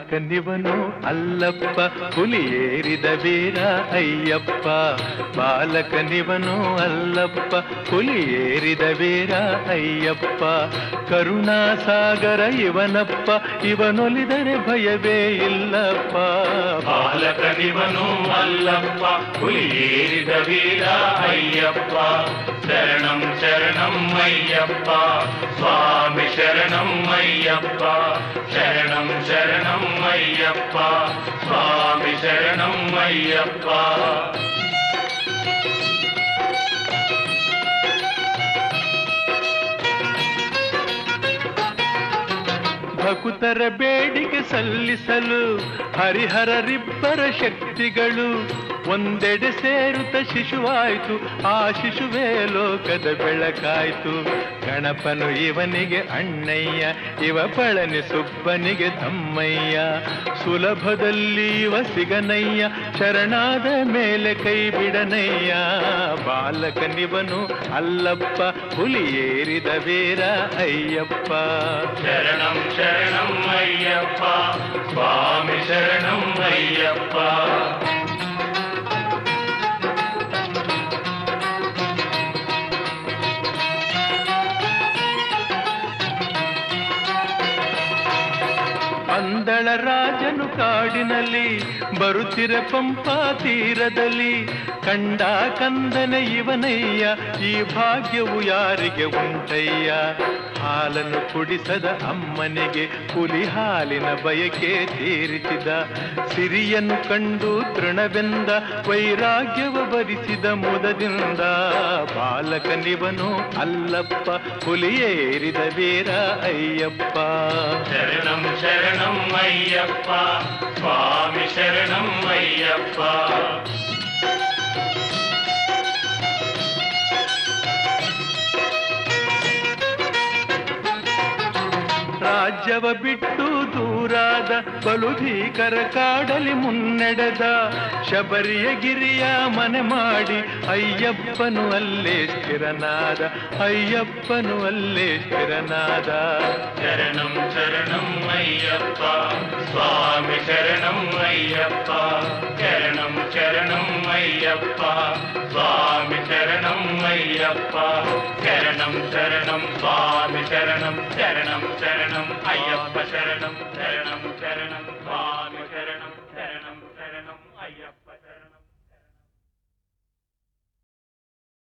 ಬಾಲಕನಿವನು ಅಲ್ಲಪ್ಪ ಹುಲಿ ಏರಿದ ವೀರ ಅಯ್ಯಪ್ಪ ಬಾಲಕನಿವನು ಅಲ್ಲಪ್ಪ ಹುಲಿ ಏರಿದ ವೀರ ಅಯ್ಯಪ್ಪ ಕರುಣಾಸಾಗರ ಇವನಪ್ಪ ಇವನೊಲಿದರೆ ಭಯವೇ ಇಲ್ಲಪ್ಪ ಬಾಲಕನಿವನು ಅಲ್ಲಪ್ಪ ಹುಲಿ ಏರಿದ ವೀರ ಅಯ್ಯಪ್ಪ ಶರಣಂ ಶರಣಂ ಅಯ್ಯಪ್ಪ ಸ್ವಾಮಿ ಶರಣಂ ಅಯ್ಯಪ್ಪ ಶರಣಂ ಶರಣಂ ಅಯ್ಯಪ್ಪ ಸ್ವಾಮಿ ಶರಣಂ ಅಯ್ಯಪ್ಪ ಭಕುತರ ಬೇಡಿಕೆ ಸಲ್ಲಿಸಲು ಹರಿಹರರಿಬ್ಬರ ಶಕ್ತಿಗಳು ಒಂದೆಡೆ ಸೇರುತ್ತ ಶಿಶುವಾಯ್ತು ಆ ಶಿಶುವೇ ಲೋಕದ ಬೆಳಕಾಯ್ತು ಗಣಪನು ಇವನಿಗೆ ಅಣ್ಣಯ್ಯ ಇವ ಪಳನಿ ಸುಬ್ಬನಿಗೆ ತಮ್ಮಯ್ಯ ಸುಲಭದಲ್ಲಿ ಇವ ಸಿಗನಯ್ಯ ಶರಣಾದ ಮೇಲೆ ಕೈ ಬಿಡನಯ್ಯ ಬಾಲಕನಿವನು ಅಲ್ಲಪ್ಪ ಹುಲಿ ಏರಿದ ವೀರ ಅಯ್ಯಪ್ಪ ಶರಣಂ ಶರಣಂ ಅಯ್ಯಪ್ಪ ಸ್ವಾಮಿ ಶರಣಂ ಅಯ್ಯಪ್ಪ ಅಂದಳ ರಾಜನು ಕಾಡಿನಲ್ಲಿ ಬರುತ್ತಿರ ಪಂಪಾ ತೀರದಲ್ಲಿ ಕಂಡ ಕಂದನ ಇವನಯ್ಯ ಈ ಭಾಗ್ಯವು ಯಾರಿಗೆ ಉಂಟಯ್ಯ ಹಾಲನ್ನು ಕುಡಿಸದ ಅಮ್ಮನಿಗೆ ಹುಲಿ ಹಾಲಿನ ಬಯಕೆ ತೀರಿಸಿದ ಸಿರಿಯನ್ನು ಕಂಡು ತೃಣವೆಂದ ವೈರಾಗ್ಯವ ಭರಿಸಿದ ಮುದದಿಂದ ಬಾಲಕನಿವನು ಅಲ್ಲಪ್ಪ ಹುಲಿಯೇರಿದ ವೀರ ಅಯ್ಯಪ್ಪ ಶರಣಂ ಶರಣಂ ಅಯ್ಯಪ್ಪ ಸ್ವಾಮಿ ಶರಣಂ ಅಯ್ಯಪ್ಪ ರಾಜ್ಯವ ಬಿಟ್ಟು ದೂರಾದ ಬಲು ಭೀಕರ ಕಾಡಲಿ ಮುನ್ನಡೆದ ಶಬರಿಯ ಗಿರಿಯ ಮನೆ ಮಾಡಿ ಅಯ್ಯಪ್ಪನು ಅಲ್ಲೇ ಸ್ಥಿರನಾದ ಅಯ್ಯಪ್ಪನು ಅಲ್ಲೇ ಸ್ಥಿರನಾದ ಶರಣಂ ಶರಣಂ ಅಯ್ಯಪ್ಪ ಸ್ವಾಮಿ ಶರಣಂ ಅಯ್ಯಪ್ಪ ಶರಣಂ ಶರಣಂ ಅಯ್ಯಪ್ಪ ಸ್ವಾಮಿ ಶರಣಂ ಅಯ್ಯಪ್ಪ ಶರಣಂ ಶರಣಂ ಸ್ವಾಮಿ ಶರಣಂ ಶರಣಂ